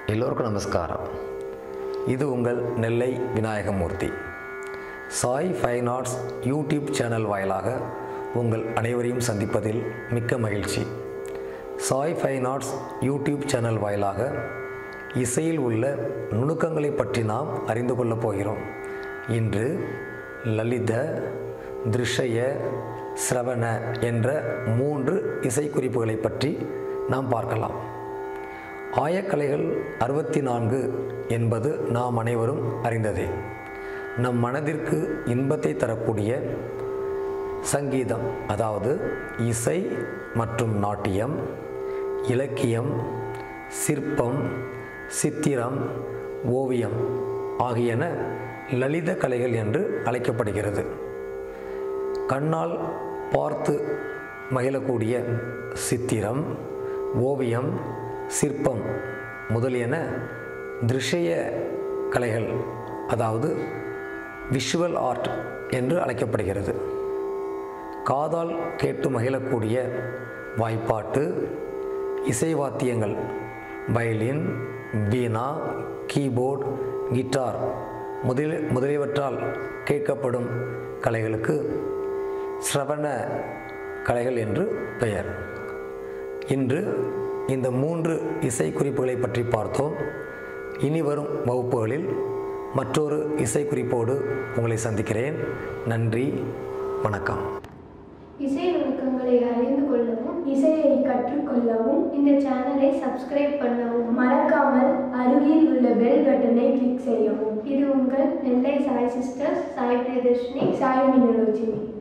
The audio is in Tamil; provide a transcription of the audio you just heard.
எல்லோருக்கும் நமஸ்காரம் இது உங்கள் Nellai Vinayagamoorthy Sai fine arts YouTube channel வாயிலாக உங்கள் அனைவரையும் சந்திப்பதில் மிக்க மகிழ்ச்சி Sai fine arts YouTube channel வாயிலாக இசையில் உள்ள நுணுக்கங்களை பற்றி நாம் அறிந்து கொள்ளப் போகிறோம் இன்று லலித திருஷய சிரவண என்ற மூன்று இசைக்குறிப்புகளை பற்றி நாம் பார்க்கலாம் ஆயக்கலைகள் அறுபத்தி நான்கு என்பது நாம் அனைவரும் அறிந்ததே நம் மனதிற்கு இன்பத்தை தரக்கூடிய சங்கீதம் அதாவது இசை மற்றும் நாட்டியம் இலக்கியம் சிற்பம் சித்திரம் ஓவியம் ஆகியன லலித கலைகள் என்று அழைக்கப்படுகிறது கண்ணால் பார்த்து மகிழக்கூடிய சித்திரம் ஓவியம் சிற்பம் முதலியன திருஷய கலைகள் அதாவது விஷுவல் ஆர்ட் என்று அழைக்கப்படுகிறது காதால் கேட்டு மகிழக்கூடிய வாய்ப்பாட்டு இசை வாத்தியங்கள் வயலின் வீணா கீபோர்ட் கிட்டார் முதல் முதலியவற்றால் கேட்கப்படும் கலைகளுக்கு சிரவண கலைகள் என்று பெயர் இன்று இந்த மூன்று இசை குறிப்புகளை பற்றி பார்த்தோம் இனி வரும் வகுப்புகளில் மற்றொரு இசை குறிப்போடு உங்களை சந்திக்கிறேன் நன்றி வணக்கம் இசை நுணுக்கங்களை அறிந்து கொள்ளவும் இசையை கற்றுக்கொள்ளவும் இந்த சேனலை சப்ஸ்கிரைப் பண்ணவும் மறக்காமல் அருகில் உள்ள பெல் பட்டனை கிளிக் செய்யவும் இது உங்கள் நெல்லை சாய் சிஸ்டர்ஸ் சாய் பிரியதர்ஷினி சாய் மீனலோச்சினி